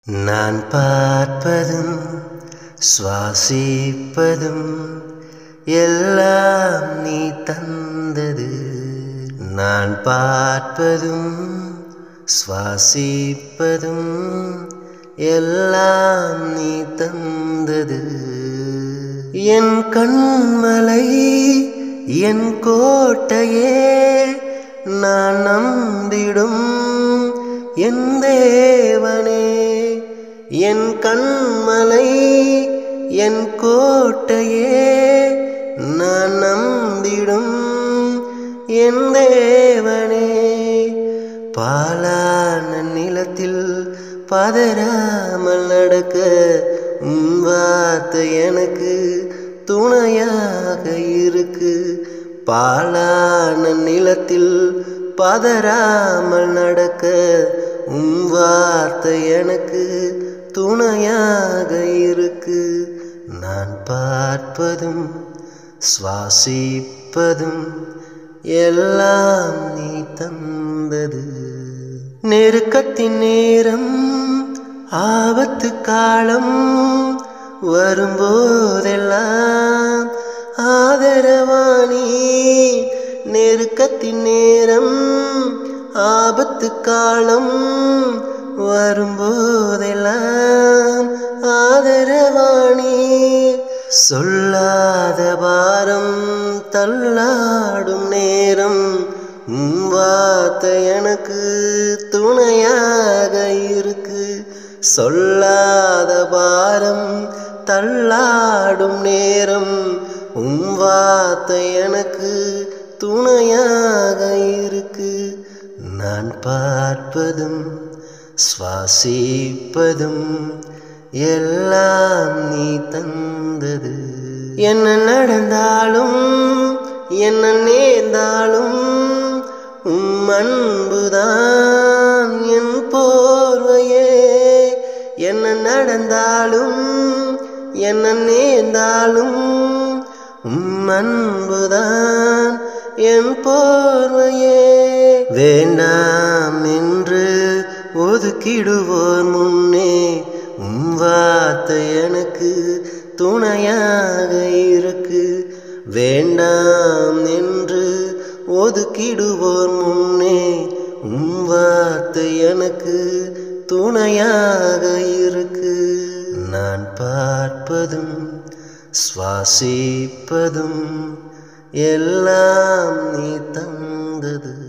நான் பார்ப்பதும் சுவாசிப்பதும் எல்லாம் நீ தந்தது நான் பார்ப்பதும் சுவாசிப்பதும் எல்லாம் நீ தந்தது என் கண்மலை என் கோட்டையே நான் நம்பிடும் என் தேவனே என் கண்மலை என் கோட்டையே நான் நம்பிடும் என் தேவனே பாலான நிலத்தில் பதறாமல் நடக்க உன் வார்த்தை எனக்கு துணையாக இருக்கு பாலான நிலத்தில் பதறாமல் நடக்க உன் வார்த்தை எனக்கு துணையாக இருக்கு நான் பார்ப்பதும் சுவாசிப்பதும் எல்லாம் நீ தந்தது நெருக்கத்தின் நேரம் ஆபத்து காலம் வரும்போதெல்லாம் ஆதரவாணி நெருக்கத்தின் நேரம் ஆபத்து காலம் வரும்போதெல்லாம் ஆதரவாணி சொல்லாத பாரம் தள்ளாடும் நேரம் உன் வார்த்தை எனக்கு துணையாக இருக்கு சொல்லாத பாரம் தள்ளாடும் நேரம் உன் வார்த்தை எனக்கு துணையாக இருக்கு நான் பார்ப்பதும் சுவாசிப்பதும் எல்லாம் நீ தந்தது என்ன நடந்தாலும் என்ன நேர்ந்தாலும் உம் அன்புதான் என் போர்வையே என்ன நடந்தாலும் என்ன நேர்ந்தாலும் உம் அன்புதான் என் போர்வையே வேண்டாம் என்று ஒதுக்கிடுவோர் முன்னே உம் வார்த்தை எனக்கு துணையாக இருக்கு வேண்டாம் என்று ஒதுக்கிடுவோர் முன்னே உம் வார்த்தை எனக்கு துணையாக இருக்கு நான் பார்ப்பதும் சுவாசிப்பதும் எல்லாம் நீ தந்தது